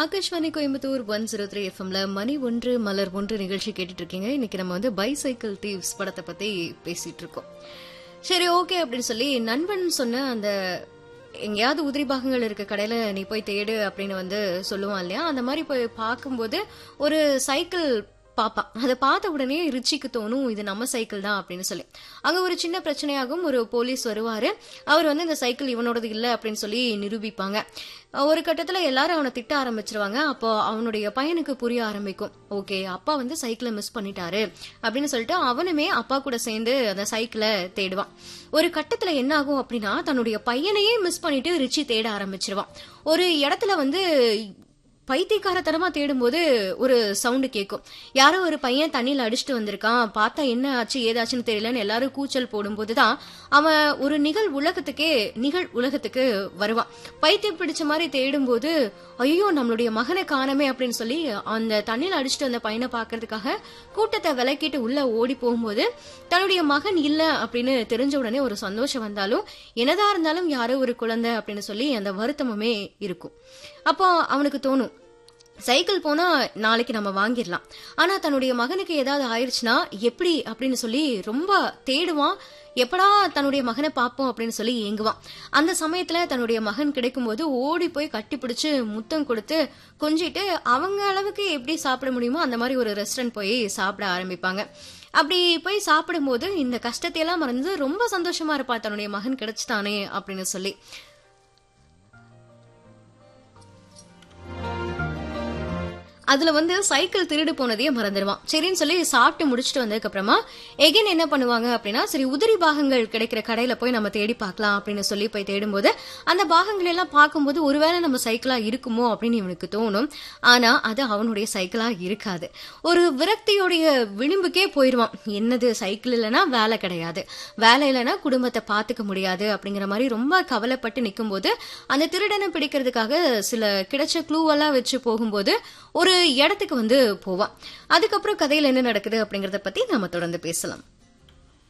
Akashvani Coimbatore one zero three எஃப்எம்ல மணி ஒன்று மலர் ஒன்று நிகழ்ச்சி கேட்டுட்டு இருக்கீங்க இன்னைக்கு நம்ம வந்து பைசைக்கிள் தீவ்ஸ் படத்தை பத்தி பேசிட்டு இருக்கோம் சரி ஓகே அப்படின்னு சொல்லி நண்பன் சொன்ன அந்த எங்கேயாவது உதிரி பாகங்கள் இருக்க கடையில நீ போய் தேடு அப்படின்னு வந்து சொல்லுவான் இல்லையா அந்த மாதிரி போய் பார்க்கும்போது ஒரு சைக்கிள் பாப்பான் அதை பார்த்த உடனே ரிச்சிக்கு தோணும் இது நம்ம சைக்கிள் தான் அப்படின்னு சொல்லி அங்க ஒரு சின்ன பிரச்சனையாகும் ஒரு போலீஸ் வருவாரு அவர் வந்து இந்த சைக்கிள் இவனோடது இல்ல அப்படின்னு சொல்லி நிரூபிப்பாங்க ஒரு கட்டத்துல எல்லாரும் அவனை திட்ட ஆரம்பிச்சிருவாங்க அப்போ அவனுடைய பையனுக்கு புரிய ஆரம்பிக்கும் ஓகே அப்பா வந்து சைக்கிளை மிஸ் பண்ணிட்டாரு அப்படின்னு சொல்லிட்டு அவனுமே அப்பா கூட சேர்ந்து அந்த சைக்கிளை தேடுவான் ஒரு கட்டத்துல என்ன ஆகும் அப்படின்னா தன்னுடைய பையனையே மிஸ் பண்ணிட்டு ரிச்சி தேட ஆரம்பிச்சிருவான் ஒரு இடத்துல வந்து பைத்தியக்காரத்தனமா தேடும்போது ஒரு சவுண்டு கேட்கும் யாரோ ஒரு பையன் தண்ணியில அடிச்சுட்டு வந்திருக்கான் பார்த்தா என்ன ஆச்சு ஏதாச்சுன்னு தெரியலன்னு எல்லாரும் கூச்சல் போடும்போது தான் அவன் ஒரு நிகழ் உலகத்துக்கே நிகழ் உலகத்துக்கு வருவான் பைத்தியம் பிடிச்ச மாதிரி தேடும்போது ஐயோ நம்மளுடைய மகனை காணமே அப்படின்னு சொல்லி அந்த தண்ணியில அடிச்சுட்டு வந்த பையனை பாக்குறதுக்காக கூட்டத்தை விலக்கிட்டு உள்ள ஓடி போகும்போது தன்னுடைய மகன் இல்ல அப்படின்னு தெரிஞ்ச உடனே ஒரு சந்தோஷம் வந்தாலும் என்னதா இருந்தாலும் யாரோ ஒரு குழந்தை அப்படின்னு சொல்லி அந்த வருத்தமுமே இருக்கும் அப்போ அவனுக்கு தோணும் சைக்கிள் போனா நாளைக்கு நம்ம வாங்கிடலாம் ஆனா தன்னுடைய மகனுக்கு ஏதாவது ஆயிடுச்சுன்னா எப்படி அப்படின்னு சொல்லி ரொம்ப தேடுவான் எப்படா தன்னுடைய மகனை பார்ப்போம் அப்படின்னு சொல்லி ஏங்குவான் அந்த சமயத்துல தன்னுடைய மகன் கிடைக்கும்போது ஓடி போய் கட்டி பிடிச்சு முத்தம் கொடுத்து கொஞ்சிட்டு அவங்க அளவுக்கு எப்படி சாப்பிட முடியுமோ அந்த மாதிரி ஒரு ரெஸ்டாரண்ட் போய் சாப்பிட ஆரம்பிப்பாங்க அப்படி போய் சாப்பிடும்போது இந்த கஷ்டத்தையெல்லாம் மறந்து ரொம்ப சந்தோஷமா இருப்பா தன்னுடைய மகன் கிடைச்சிட்டானே அப்படின்னு சொல்லி அதுல வந்து சைக்கிள் திருடு போனதையே மறந்துடுவான் சரின்னு சொல்லி சாப்பிட்டு முடிச்சுட்டு வந்ததுக்கு அப்புறமா எகைன் என்ன பண்ணுவாங்க அப்படின்னா சரி உதிரி பாகங்கள் கிடைக்கிற கடையில போய் நம்ம தேடி பார்க்கலாம் அப்படின்னு சொல்லி போய் தேடும்போது அந்த பாகங்கள் எல்லாம் பார்க்கும்போது ஒருவேளை நம்ம சைக்கிளா இருக்குமோ அப்படின்னு இவனுக்கு தோணும் ஆனா அது அவனுடைய சைக்கிளா இருக்காது ஒரு விரக்தியுடைய விளிம்புக்கே போயிடுவான் என்னது சைக்கிள் இல்லைன்னா வேலை கிடையாது வேலை இல்லைன்னா குடும்பத்தை பார்த்துக்க முடியாது அப்படிங்கிற மாதிரி ரொம்ப கவலைப்பட்டு நிற்கும்போது அந்த திருடனை பிடிக்கிறதுக்காக சில கிடைச்ச க்ளூவெல்லாம் வச்சு போகும்போது ஒரு இடத்துக்கு வந்து போவான் அதுக்கப்புறம் கதையில் என்ன நடக்குது அப்படிங்கறத பத்தி நாம தொடர்ந்து பேசலாம்